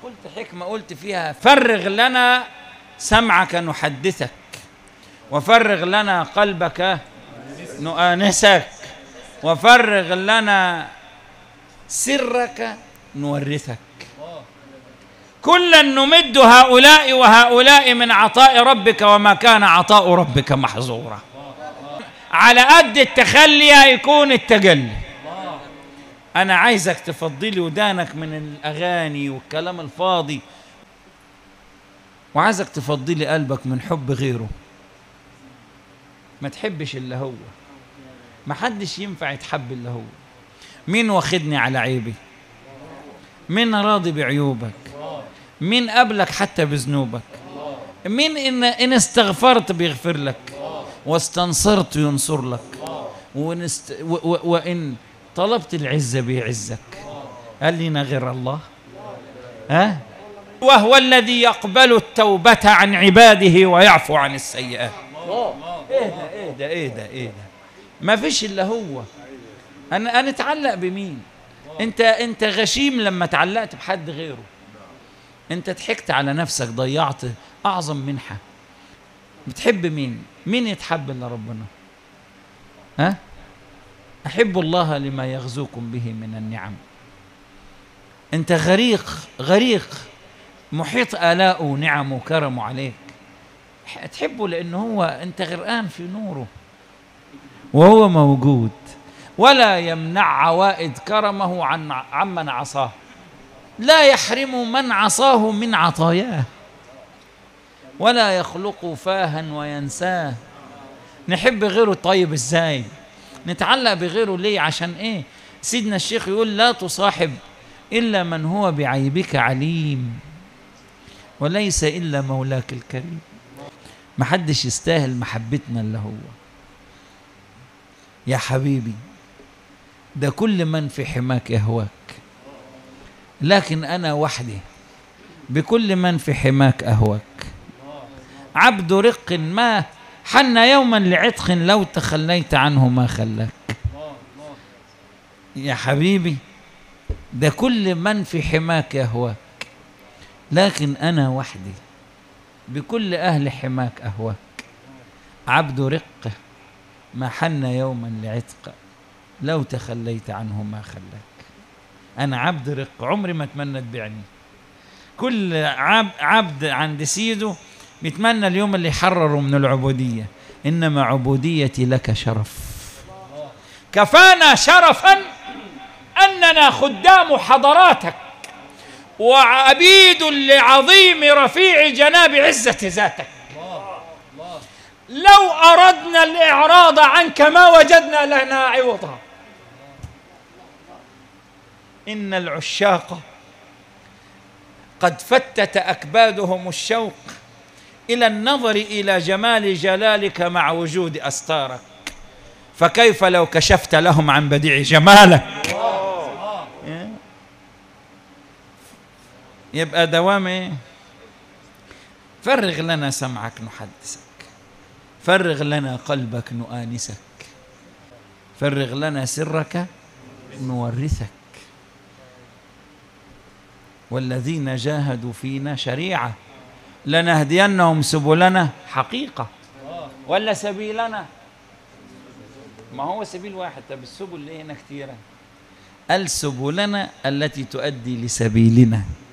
قلت حكمة قلت فيها فرغ لنا سمعك نحدثك وفرغ لنا قلبك نؤانسك وفرغ لنا سرك نورثك كلا نمد هؤلاء وهؤلاء من عطاء ربك وما كان عطاء ربك محظورا على قد التخلي هيكون التجلي انا عايزك تفضلي ودانك من الاغاني والكلام الفاضي وعايزك تفضلي قلبك من حب غيره ما تحبش الا هو ما حدش ينفع يتحب الا هو مين واخدني على عيبي مين راضي بعيوبك مين قبلك حتى بذنوبك مين إن, إن استغفرت بيغفر لك واستنصرت ينصر لك ونست و و وإن طلبت العزة بيعزك هل لنا غير الله ها وهو الذي يقبل التوبة عن عباده ويعفو عن السيئات ايه ده ايه ده ايه ده ايه ده ما فيش الا هو انا انا اتعلق بمين انت انت غشيم لما تعلقت بحد غيره انت ضحكت على نفسك ضيعت اعظم منحه بتحب مين مين يتحب الا ربنا ها احب الله لما يغزوكم به من النعم انت غريق غريق محيط آلاءه ونعمه وكرمه عليك تحبه لأنه هو أنت غرقان في نوره وهو موجود ولا يمنع عوائد كرمه عن عمن عصاه لا يحرم من عصاه من عطاياه ولا يخلق فاها وينساه نحب غيره طيب ازاي نتعلق بغيره ليه عشان ايه سيدنا الشيخ يقول لا تصاحب الا من هو بعيبك عليم وليس الا مولاك الكريم محدش يستاهل محبتنا الا هو يا حبيبي ده كل من في حماك يهواك لكن انا وحدي بكل من في حماك اهواك عبد رق ما حن يوما لعتق لو تخليت عنه ما خلاك يا حبيبي ده كل من في حماك يهواك لكن انا وحدي بكل اهل حماك اهواك عبد رقه ما حن يوما لعتق لو تخليت عنه ما خلاك انا عبد رق عمري ما اتمنى تبيعني كل عبد, عبد عند سيده بيتمنى اليوم اللي يحرره من العبوديه انما عبوديتي لك شرف كفانا شرفا اننا خدام حضراتك وعبيد لعظيم رفيع جناب عزه ذاتك لو اردنا الاعراض عنك ما وجدنا لنا عوضا ان العشاق قد فتت اكبادهم الشوق الى النظر الى جمال جلالك مع وجود استارك فكيف لو كشفت لهم عن بديع جمالك يبقى دوام ايه فرغ لنا سمعك نحدثك فرغ لنا قلبك نؤانسك فرغ لنا سرك نورثك والذين جاهدوا فينا شريعه لنهدينهم سبلنا حقيقه ولا سبيلنا ما هو سبيل واحد طب السبل ليه هنا كتيره السبلنا التي تؤدي لسبيلنا